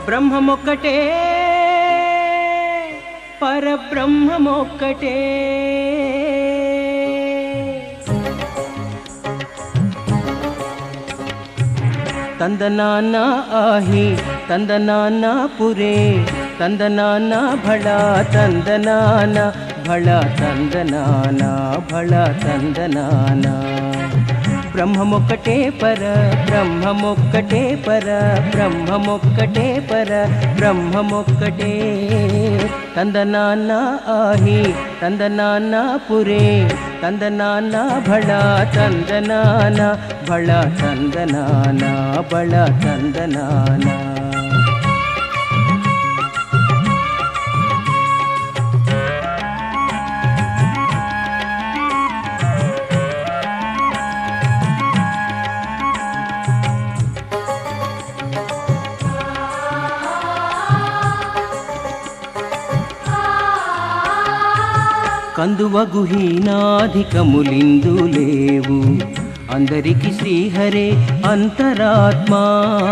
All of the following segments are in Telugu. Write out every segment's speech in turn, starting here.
బ్రహ్మమొక్కటే పరబ్రహ్మమొక్కటే ತಂದನಾನ ಆಹಿ ತಂದನಾನ ಪುರೇ ತಂದನಾನ ಭಳ ತಂದನಾನ ಭಳ ತಂದನಾನ ಭಳ ತಂದನಾನ బ్రహ్మమొక్కటే పర బ్రహ్మమొక్కటే పర బ్రహ్మమొక్కటే పర బ్రహ్మమొక్కటే తందనాన్న ఆహి తందనాన్న పురే తందనాన్న భళ తందనాన భళ తందనాన బళ తందనాన కందువగుహీనాధికములిందు లేవు అందరికి శ్రీహరే అంతరాత్మా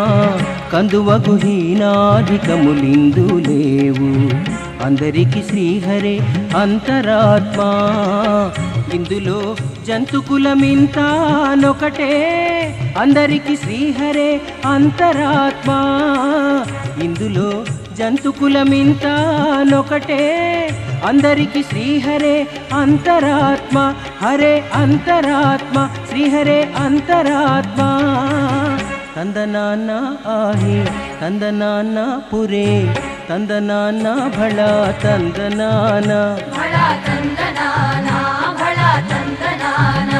కందువగుహీనాధికములిందు లేవు అందరికి శ్రీహరే అంతరాత్మా ఇందులో జంతుకులమింతానొకటే అందరికి శ్రీహరే అంతరాత్మా ఇందులో జంతుకులమింతానొకటే అందరికి శ్రీహరే అంతరాత్మ హరే అంతరాత్మ శ్రీహరే అంతరాత్మ తందనాన్న ఆహి తందనాన్న పురే తందనాన్న భళ తందనాన భళ తందనానా భళ తందనానా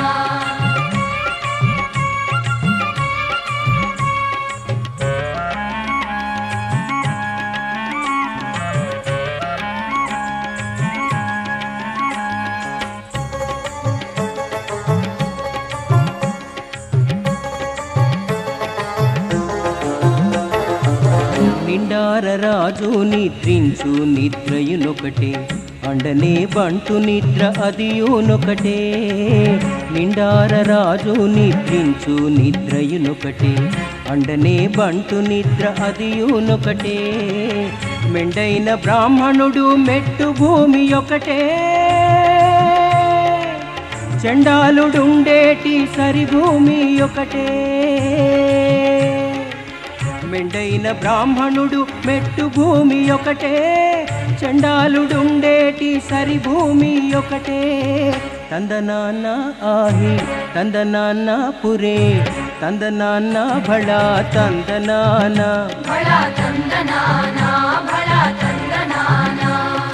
నిండార రాజు నిద్రించు నిద్రయునొకటే అండనే బంటు నిద్ర అదియునొకటే నిండార రాజు నిద్రించు నిద్రయునొకటే అండనే బంటు నిద్ర అదియునొకటే మెండైన బ్రాహ్మణుడు మెట్టు భూమి ఒకటే చండాలుడుండేటి సరిభూమి ఒకటే మెండైన బ్రాహ్మణుడు మెట్టు భూమి ఒకటే చండాలుడుండేటి సరిభూమి ఒకటే తందనాన్న ఆహి తందనాన్న పురే తందనాన్న భళ తందనాన భళ తందనానా భళ తందనానా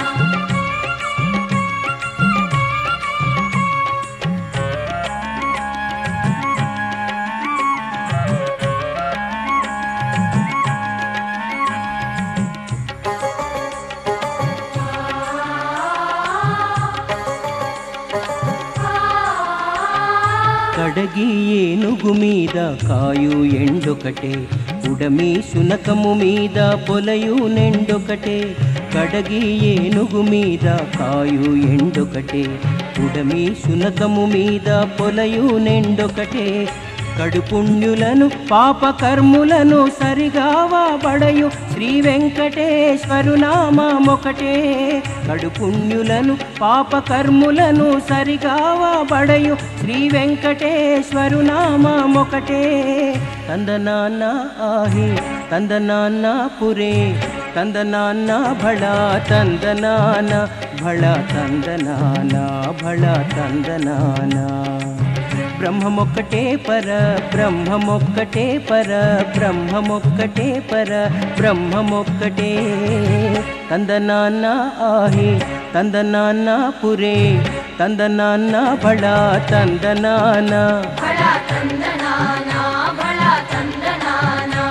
కడగి ఏనుగు మీద కాయు ఎండొకటే ఉడమి సునకము మీద పొలయు నెండొకటే కడగి ఏనుగు మీద కాయు ఎండొకటే ఉడమి సునకము మీద పొలయు నెండొకటే కడుపుణ్యులను పాపకర్ములను సరిగావా బడయు శ్రీ వెంకటేశ్వరు నామొకటే కడుపుణ్యులను పాపకర్ములను సరిగావా బడయు శ్రీ వెంకటేశ్వరు నామొకటే తందనాన్న ఆహి తందనాన్న పురే తందనాన్న భళ తందనాన భళ తందనాన భళ తందనాన బ్రహ్మమొక్కటే పర బ్రహ్మమొక్కటే పర బ్రహ్మమొక్కటే పర బ్రహ్మమొక్కటే తందనాన్న ఆహి తందనాన్న పురే తందనాన్న భళ తందనాన భళ తందనానా భళ తందనానా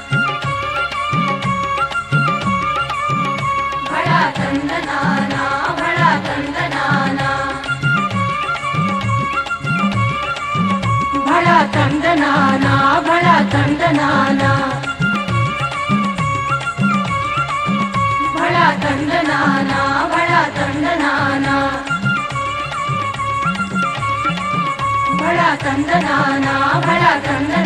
భళ తందనానా భళ తందనానా భళ తందనానా భళ తందనానా భళ తందనానా భళ తందనానా భళ తందనానా భళ తందనానా